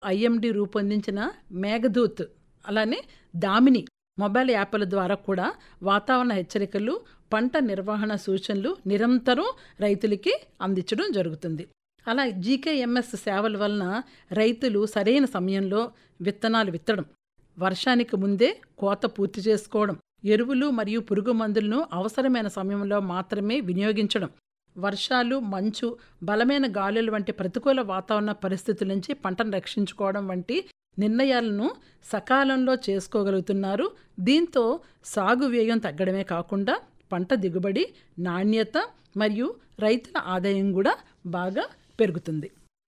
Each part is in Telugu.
ఐఎండి రూపొందించిన మేఘదూత్ అలానే దామిని మొబైల్ యాప్ల ద్వారా కూడా వాతావరణ హెచ్చరికలు పంట నిర్వహణ సూచనలు నిరంతరం రైతులకి అందించడం జరుగుతుంది అలా జీకేఎంఎస్ సేవల వలన రైతులు సరైన సమయంలో విత్తనాలు విత్తడం వర్షానికి ముందే కోత పూర్తి చేసుకోవడం ఎరువులు మరియు పురుగు మందులను అవసరమైన సమయంలో మాత్రమే వినియోగించడం వర్షాలు మంచు బలమైన గాలులు వంటి ప్రతికూల వాతావరణ పరిస్థితుల నుంచి పంటను రక్షించుకోవడం వంటి నిర్ణయాలను సకాలంలో చేసుకోగలుగుతున్నారు దీంతో సాగు వ్యయం తగ్గడమే కాకుండా పంట దిగుబడి నాణ్యత మరియు రైతుల ఆదాయం కూడా బాగా పెరుగుతుంది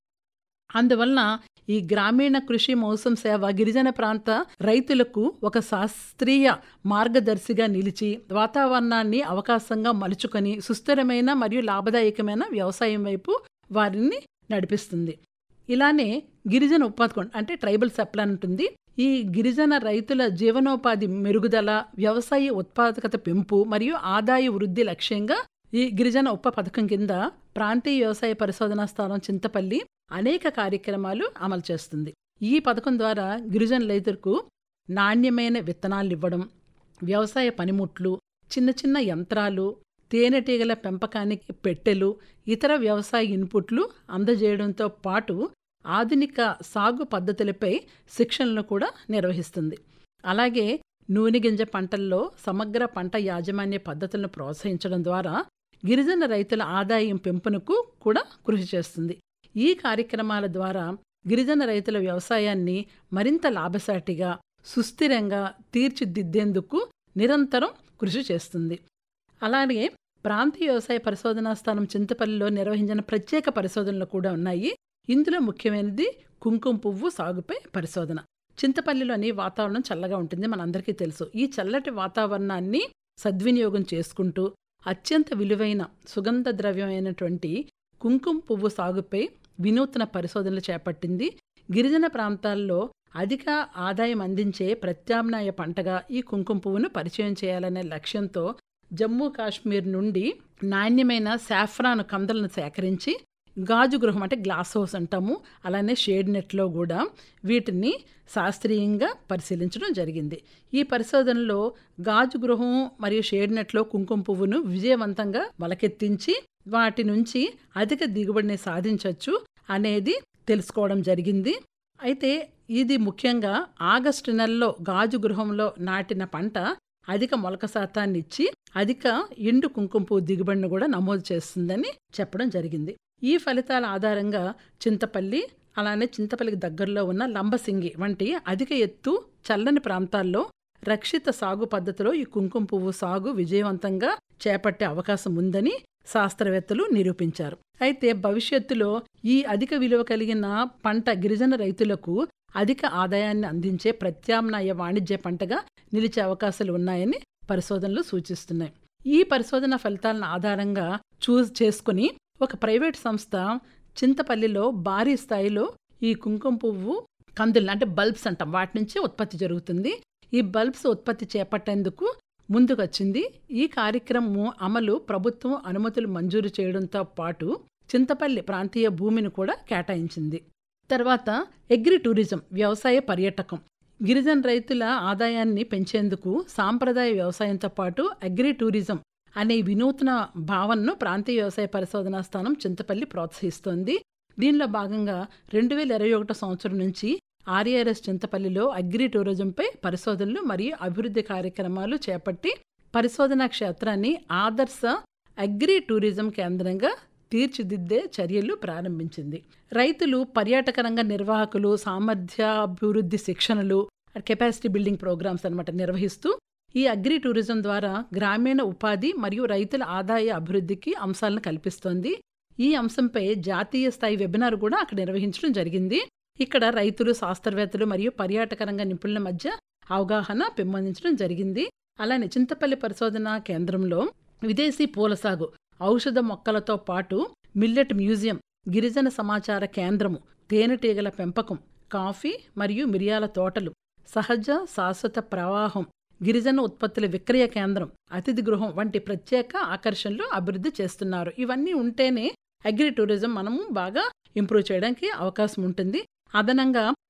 అందువలన ఈ గ్రామీణ కృషి మౌసం సేవ గిరిజన ప్రాంత రైతులకు ఒక శాస్త్రీయ మార్గదర్శిగా నిలిచి వాతావరణాన్ని అవకాశంగా మలుచుకొని సుస్థిరమైన మరియు లాభదాయకమైన వ్యవసాయం వైపు వారిని నడిపిస్తుంది ఇలానే గిరిజన ఉత్పాదకం అంటే ట్రైబల్ సప్లాన్ ఉంటుంది ఈ గిరిజన రైతుల జీవనోపాధి మెరుగుదల వ్యవసాయ ఉత్పాదకత పెంపు మరియు ఆదాయ వృద్ధి లక్ష్యంగా ఈ గిరిజన ఉప పథకం కింద ప్రాంతీయ వ్యవసాయ పరిశోధనా స్థానం చింతపల్లి అనేక కార్యక్రమాలు అమలు చేస్తుంది ఈ పథకం ద్వారా గిరిజన రైతులకు నాణ్యమైన విత్తనాలు ఇవ్వడం వ్యవసాయ పనిముట్లు చిన్న చిన్న యంత్రాలు తేనెటీగల పెంపకానికి పెట్టెలు ఇతర వ్యవసాయ ఇన్పుట్లు అందజేయడంతో పాటు ఆధునిక సాగు పద్ధతులపై శిక్షణలు కూడా నిర్వహిస్తుంది అలాగే నూనె గింజ పంటల్లో సమగ్ర పంట యాజమాన్య పద్ధతులను ప్రోత్సహించడం ద్వారా గిరిజన రైతుల ఆదాయం పెంపునకు కూడా కృషి చేస్తుంది ఈ కార్యక్రమాల ద్వారా గిరిజన రైతుల వ్యవసాయాన్ని మరింత లాభసాటిగా సుస్థిరంగా తీర్చిదిద్దేందుకు నిరంతరం కృషి చేస్తుంది అలాగే ప్రాంతీయ వ్యవసాయ పరిశోధనా స్థానం చింతపల్లిలో నిర్వహించిన ప్రత్యేక పరిశోధనలు కూడా ఉన్నాయి ఇందులో ముఖ్యమైనది కుంకుమ పువ్వు సాగుపై పరిశోధన చింతపల్లిలోని వాతావరణం చల్లగా ఉంటుంది మనందరికీ తెలుసు ఈ చల్లటి వాతావరణాన్ని సద్వినియోగం చేసుకుంటూ అత్యంత విలువైన సుగంధ ద్రవ్యమైనటువంటి కుంకుమ పువ్వు సాగుపై వినూత్న పరిశోధనలు చేపట్టింది గిరిజన ప్రాంతాల్లో అధిక ఆదాయం అందించే ప్రత్యామ్నాయ పంటగా ఈ కుంకుమ పువ్వును పరిచయం చేయాలనే లక్ష్యంతో జమ్మూ కాశ్మీర్ నుండి నాణ్యమైన సాఫ్రాన్ కందలను సేకరించి గాజు గృహం అంటే గ్లాస్ హౌస్ అంటాము అలానే షేడ్ నెట్లో కూడా వీటిని శాస్త్రీయంగా పరిశీలించడం జరిగింది ఈ పరిశోధనలో గాజు గృహం మరియు షేడ్ నెట్లో కుంకుమ పువ్వును విజయవంతంగా వలకెత్తించి వాటి నుంచి అధిక దిగుబడిని సాధించవచ్చు అనేది తెలుసుకోవడం జరిగింది అయితే ఇది ముఖ్యంగా ఆగస్టు నెలలో గాజు గృహంలో నాటిన పంట అధిక మొలక శాతాన్ని ఇచ్చి అధిక ఎండు కుంకుమ పువ్వు దిగుబడిని కూడా నమోదు చేస్తుందని చెప్పడం జరిగింది ఈ ఫలితాల ఆధారంగా చింతపల్లి అలానే చింతపల్లికి దగ్గరలో ఉన్న లంబసింగి వంటి అధిక ఎత్తు చల్లని ప్రాంతాల్లో రక్షిత సాగు పద్ధతిలో ఈ కుంకుమ పువ్వు సాగు విజయవంతంగా చేపట్టే అవకాశం ఉందని శాస్త్రవేత్తలు నిరూపించారు అయితే భవిష్యత్తులో ఈ అధిక విలువ కలిగిన పంట గిరిజన రైతులకు అధిక ఆదాయాన్ని అందించే ప్రత్యామ్నాయ వాణిజ్య పంటగా నిలిచే అవకాశాలు ఉన్నాయని పరిశోధనలు సూచిస్తున్నాయి ఈ పరిశోధన ఫలితాలను ఆధారంగా చూస్ చేసుకుని ఒక ప్రైవేట్ సంస్థ చింతపల్లిలో భారీ స్థాయిలో ఈ కుంకుమ పువ్వు కందులు అంటే బల్బ్స్ అంటాం వాటి నుంచి ఉత్పత్తి జరుగుతుంది ఈ బల్బ్స్ ఉత్పత్తి చేపట్టేందుకు ముందుకొచ్చింది ఈ కార్యక్రమం అమలు ప్రభుత్వం అనుమతులు మంజూరు చేయడంతో పాటు చింతపల్లి ప్రాంతీయ భూమిని కూడా కేటాయించింది తర్వాత అగ్రి టూరిజం వ్యవసాయ పర్యాటకం గిరిజన రైతుల ఆదాయాన్ని పెంచేందుకు సాంప్రదాయ వ్యవసాయంతో పాటు అగ్రి టూరిజం అనే వినూత్న భావనను ప్రాంతీయ వ్యవసాయ పరిశోధనా స్థానం చింతపల్లి ప్రోత్సహిస్తోంది దీనిలో భాగంగా రెండు వేల ఇరవై ఒకటో సంవత్సరం నుంచి ఆర్ఆర్ఎస్ చింతపల్లిలో అగ్రి టూరిజంపై పరిశోధనలు మరియు అభివృద్ధి కార్యక్రమాలు చేపట్టి పరిశోధనా క్షేత్రాన్ని ఆదర్శ అగ్రి టూరిజం కేంద్రంగా తీర్చిదిద్దే చర్యలు ప్రారంభించింది రైతులు పర్యాటక రంగ నిర్వాహకులు సామర్థ్యాభివృద్ధి శిక్షణలు కెపాసిటీ బిల్డింగ్ ప్రోగ్రామ్స్ అనమాట నిర్వహిస్తూ ఈ అగ్రి టూరిజం ద్వారా గ్రామీణ ఉపాధి మరియు రైతుల ఆదాయ అభివృద్ధికి అంశాలను కల్పిస్తోంది ఈ అంశంపై జాతీయ స్థాయి వెబినార్ కూడా అక్కడ నిర్వహించడం జరిగింది ఇక్కడ రైతులు శాస్త్రవేత్తలు మరియు పర్యాటక రంగ నిపుణుల మధ్య అవగాహన పెంపొందించడం జరిగింది అలానే చింతపల్లి పరిశోధన కేంద్రంలో విదేశీ పూల సాగు ఔషధ మొక్కలతో పాటు మిల్లెట్ మ్యూజియం గిరిజన సమాచార కేంద్రము తేనెటీగల పెంపకం కాఫీ మరియు మిరియాల తోటలు సహజ శాశ్వత ప్రవాహం గిరిజన ఉత్పత్తుల విక్రయ కేంద్రం అతిథి గృహం వంటి ప్రత్యేక ఆకర్షణలు అభివృద్ధి చేస్తున్నారు ఇవన్నీ ఉంటేనే అగ్రి టూరిజం మనము బాగా ఇంప్రూవ్ చేయడానికి అవకాశం ఉంటుంది అదనంగా